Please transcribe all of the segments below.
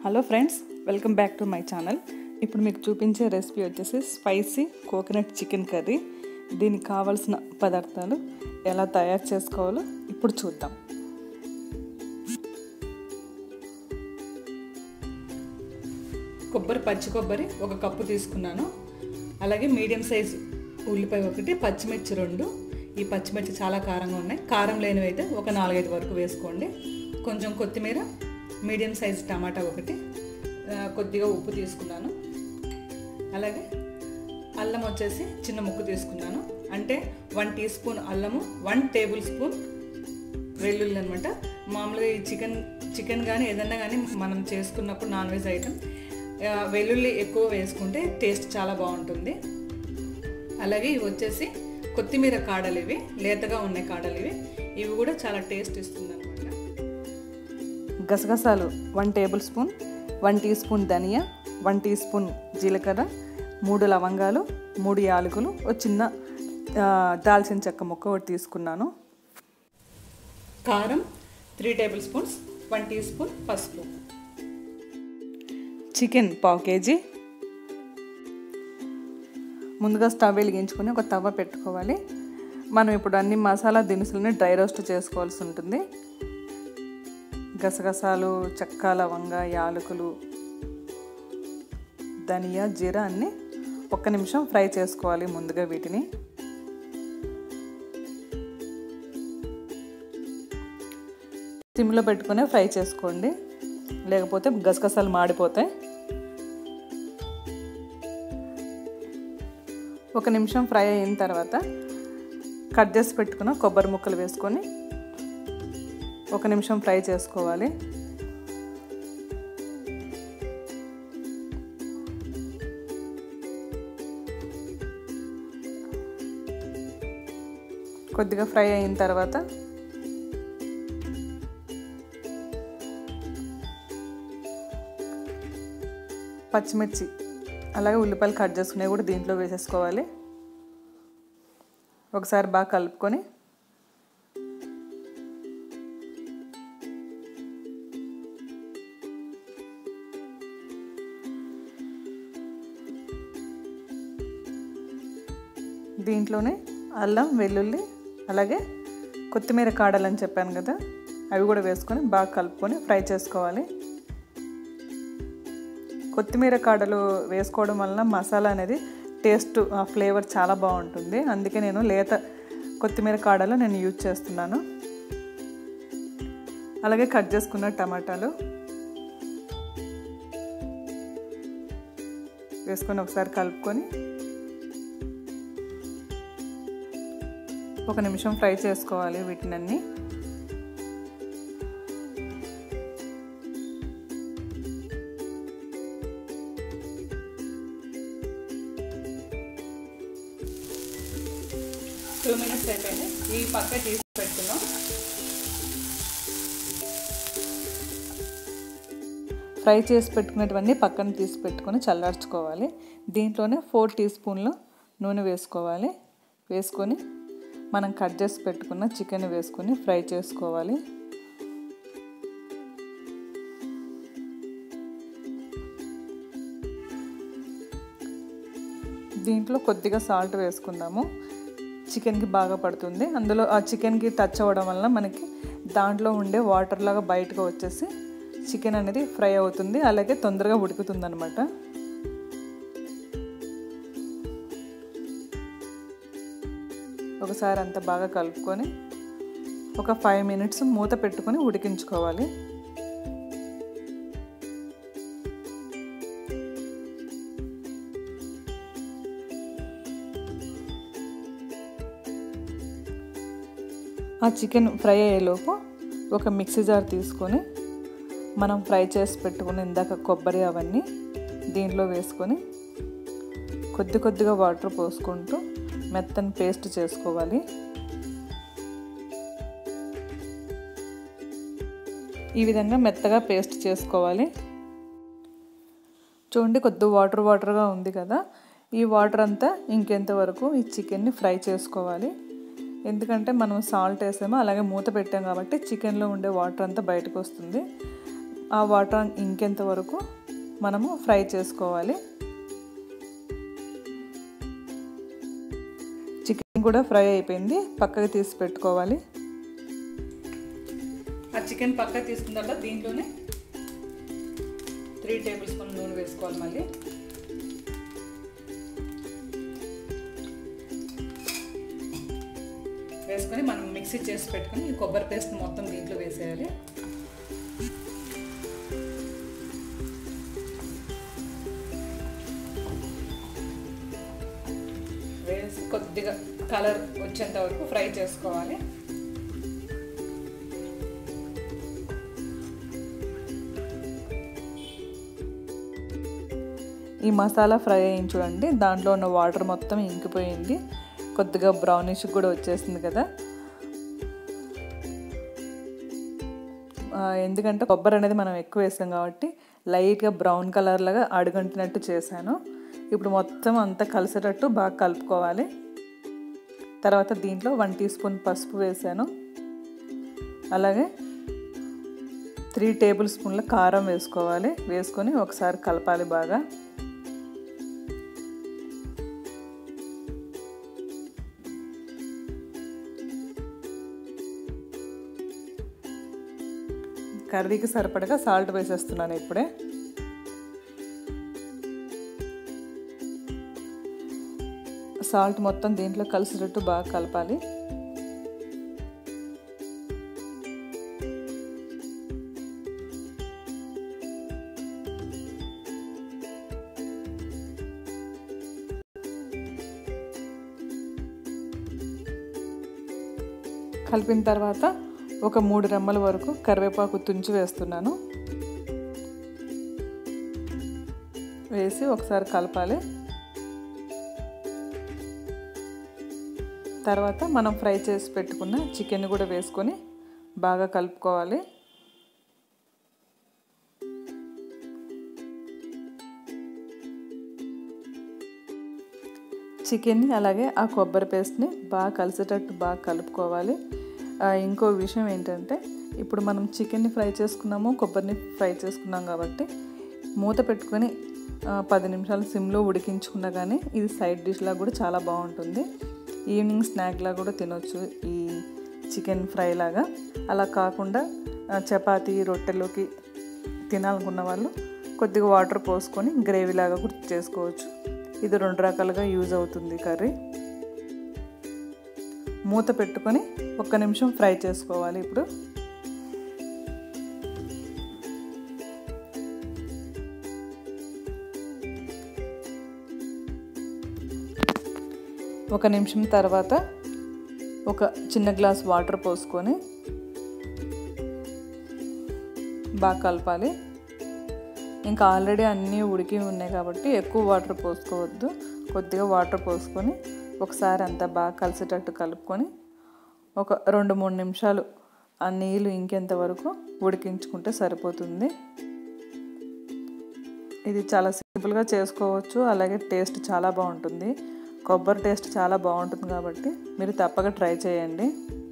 hello friends welcome back to my channel ఇప్పుడు మీకు చూపించే రెసిపీ వచ్చేసి స్పైసీ కోకోనట్ చికెన్ కర్రీ దీనికి కావాల్సిన పదార్థాలు ఎలా తయారు చేసుకోవాలో ఇప్పుడు చూద్దాం కొబ్బరి పచ్చి కొబ్బరి ఒక కప్పు తీసుకున్నాను అలాగే మీడియం సైజ్ ఉల్లిపాయ ఒకటి పచ్చిమిర్చి రెండు ఈ పచ్చిమిర్చి చాలా కారంగా ఉన్నాయి కారం లేనివి అయితే ఒక నాలుగైదు వరకు వేసుకోండి కొంచెం కొత్తిమీర మీడియం సైజ్ టమాటా ఒకటి కొద్దిగా ఉప్పు తీసుకున్నాను అలాగే అల్లం వచ్చేసి చిన్న ముక్క తీసుకున్నాను అంటే వన్ టీ స్పూన్ అల్లము వన్ టేబుల్ స్పూన్ వెల్లుల్లి అనమాట మామూలుగా ఈ చికెన్ చికెన్ కానీ ఏదన్నా కానీ మనం చేసుకున్నప్పుడు నాన్ వెజ్ ఐటమ్ వెల్లుల్లి ఎక్కువ వేసుకుంటే టేస్ట్ చాలా బాగుంటుంది అలాగే ఇవి వచ్చేసి కొత్తిమీర కాడలు ఇవి లేతగా ఉన్నాయి కాడలు ఇవి ఇవి కూడా చాలా టేస్ట్ ఇస్తుంది అనమాట గసగసాలు one tablespoon one teaspoon ధనియా వన్ టీ స్పూన్ జీలకర్ర మూడు లవంగాలు మూడు యాలకులు ఒక చిన్న దాల్చిన చెక్క ముక్క ఒకటి తీసుకున్నాను కారం three tablespoons one teaspoon పసుపు చికెన్ పావు కేజీ ముందుగా స్టవ్ వెలిగించుకొని ఒక తవ్వ పెట్టుకోవాలి మనం ఇప్పుడు అన్ని మసాలా దినుసులని డ్రై రోస్ట్ చేసుకోవాల్సి ఉంటుంది గసగసాలు చెక్క లవంగ యాలకులు ధనియా జీరా అన్నీ ఒక్క నిమిషం ఫ్రై చేసుకోవాలి ముందుగా వీటిని సిమ్లో పెట్టుకుని ఫ్రై చేసుకోండి లేకపోతే గసగసాలు మాడిపోతాయి ఒక నిమిషం ఫ్రై అయిన తర్వాత కట్ చేసి పెట్టుకున్న కొబ్బరి ముక్కలు వేసుకొని ఒక నిమిషం ఫ్రై చేసుకోవాలి కొద్దిగా ఫ్రై అయిన తర్వాత పచ్చిమిర్చి అలాగే ఉల్లిపాయలు కట్ చేసుకునేవి కూడా దీంట్లో వేసేసుకోవాలి ఒకసారి బాగా కలుపుకొని దీంట్లోనే అల్లం వెల్లుల్లి అలాగే కొత్తిమీర కాడలు అని చెప్పాను కదా అవి కూడా వేసుకొని బాగా కలుపుకొని ఫ్రై చేసుకోవాలి కొత్తిమీర కాడలు వేసుకోవడం వలన మసాలా అనేది టేస్ట్ ఫ్లేవర్ చాలా బాగుంటుంది అందుకే నేను లేత కొత్తిమీర కాడలు నేను యూజ్ చేస్తున్నాను అలాగే కట్ చేసుకున్న టమాటాలు వేసుకొని ఒకసారి కలుపుకొని ఒక నిమిషం ఫ్రై చేసుకోవాలి వీటినన్నీ టూ మినిట్స్ అయిపోయింది ఈ పక్క తీసి పెట్టుకుందాం ఫ్రై చేసి పెట్టుకునేటివన్నీ పక్కన తీసి పెట్టుకొని చల్లార్చుకోవాలి దీంట్లోనే ఫోర్ టీ స్పూన్లు నూనె వేసుకోవాలి వేసుకొని మనం కట్ చేసి పెట్టుకున్న చికెన్ వేసుకొని ఫ్రై చేసుకోవాలి దీంట్లో కొద్దిగా సాల్ట్ వేసుకుందాము చికెన్కి బాగా పడుతుంది అందులో ఆ చికెన్కి టచ్ అవ్వడం వల్ల మనకి దాంట్లో ఉండే వాటర్ లాగా బయటకు వచ్చేసి చికెన్ అనేది ఫ్రై అవుతుంది అలాగే తొందరగా ఉడుకుతుంది అనమాట ఒకసారి అంత బాగా కలుపుకొని ఒక ఫైవ్ మినిట్స్ మూత పెట్టుకొని ఉడికించుకోవాలి ఆ చికెన్ ఫ్రై అయ్యేలోపు ఒక మిక్సీ జార్ తీసుకొని మనం ఫ్రై చేసి పెట్టుకుని ఇందాక కొబ్బరి అవన్నీ దీంట్లో వేసుకొని కొద్ది కొద్దిగా వాటర్ పోసుకుంటూ మెత్తని పేస్ట్ చేసుకోవాలి ఈ విధంగా మెత్తగా పేస్ట్ చేసుకోవాలి చూడండి కొద్ది వాటర్ వాటర్గా ఉంది కదా ఈ వాటర్ అంతా ఇంకెంతవరకు ఈ చికెన్ని ఫ్రై చేసుకోవాలి ఎందుకంటే మనం సాల్ట్ వేసామో అలాగే మూత పెట్టాం కాబట్టి చికెన్లో ఉండే వాటర్ అంతా బయటకు వస్తుంది ఆ వాటర్ ఇంకెంత వరకు మనము ఫ్రై చేసుకోవాలి చికెన్ కూడా ఫ్రై అయిపోయింది పక్కకి తీసి పెట్టుకోవాలి ఆ చికెన్ పక్కకి తీసుకున్న తర్వాత దీంట్లోనే త్రీ టేబుల్ స్పూన్ నూనె వేసుకోవాలి మళ్ళీ వేసుకొని మనం మిక్సీ చేసి పెట్టుకొని ఈ కొబ్బరి పేస్ట్ మొత్తం దీంట్లో వేసేయాలి వేసి కొద్దిగా కలర్ వచ్చేంత వరకు ఫ్రై చేసుకోవాలి ఈ మసాలా ఫ్రై అయ్యింది చూడండి దాంట్లో ఉన్న వాటర్ మొత్తం ఇంకిపోయింది కొద్దిగా బ్రౌనిష్ కూడా వచ్చేసింది కదా ఎందుకంటే కొబ్బరి అనేది మనం ఎక్కువ వేసాం కాబట్టి లైట్గా బ్రౌన్ కలర్ లాగా అడుగంటినట్టు చేశాను ఇప్పుడు మొత్తం అంతా కలిసేటట్టు బాగా కలుపుకోవాలి తర్వాత దీంట్లో వన్ టీ స్పూన్ పసుపు వేసాను అలాగే త్రీ టేబుల్ స్పూన్ల కారం వేసుకోవాలి వేసుకొని ఒకసారి కలపాలి బాగా కర్రీకి సరిపడగా సాల్ట్ వేసేస్తున్నాను ఇప్పుడే సాల్ట్ మొత్తం దీంట్లో కలిసేటట్టు బాగా కలపాలి కలిపిన తర్వాత ఒక మూడు రెమ్మల వరకు కరివేపాకు తుంచి వేస్తున్నాను వేసి ఒకసారి కలపాలి తర్వాత మనం ఫ్రై చేసి పెట్టుకున్న చికెన్ కూడా వేసుకొని బాగా కలుపుకోవాలి చికెన్ని అలాగే ఆ కొబ్బరి పేస్ట్ని బాగా కలిసేటట్టు బాగా కలుపుకోవాలి ఇంకో విషయం ఏంటంటే ఇప్పుడు మనం చికెన్ని ఫ్రై చేసుకున్నాము కొబ్బరిని ఫ్రై చేసుకున్నాం కాబట్టి మూత పెట్టుకొని పది నిమిషాలు సిమ్లో ఉడికించుకున్నా కానీ ఇది సైడ్ డిష్లా కూడా చాలా బాగుంటుంది ఈవినింగ్ స్నాక్లా కూడా తినొచ్చు ఈ చికెన్ ఫ్రై లాగా అలా కాకుండా చపాతీ రొట్టెలోకి తినాలనుకున్న వాళ్ళు కొద్దిగా వాటర్ పోసుకొని గ్రేవీ లాగా కూడా చేసుకోవచ్చు ఇది రెండు రకాలుగా యూజ్ అవుతుంది కర్రీ మూత పెట్టుకొని ఒక్క నిమిషం ఫ్రై చేసుకోవాలి ఇప్పుడు ఒక నిమిషం తర్వాత ఒక చిన్న గ్లాస్ వాటర్ పోసుకొని బాగా కలపాలి ఇంకా ఆల్రెడీ అన్నీ ఉడికి ఉన్నాయి కాబట్టి ఎక్కువ వాటర్ పోసుకోవద్దు కొద్దిగా వాటర్ పోసుకొని ఒకసారి అంతా బాగా కలిసేటట్టు కలుపుకొని ఒక రెండు మూడు నిమిషాలు ఆ నీళ్ళు ఇంకెంత వరకు ఉడికించుకుంటే సరిపోతుంది ఇది చాలా సింపుల్గా చేసుకోవచ్చు అలాగే టేస్ట్ చాలా బాగుంటుంది కొబ్బరి టేస్ట్ చాలా బాగుంటుంది కాబట్టి మీరు తప్పక ట్రై చేయండి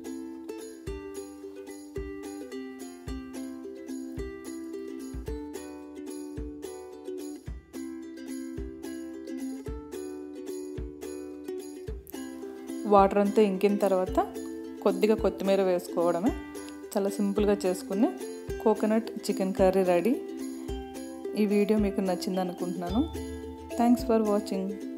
వాటర్ అంతా ఇంకిన తర్వాత కొద్దిగా కొత్తిమీర వేసుకోవడమే చాలా సింపుల్గా చేసుకుని కోకోనట్ చికెన్ కర్రీ రెడీ ఈ వీడియో మీకు నచ్చింది అనుకుంటున్నాను థ్యాంక్స్ ఫర్ వాచింగ్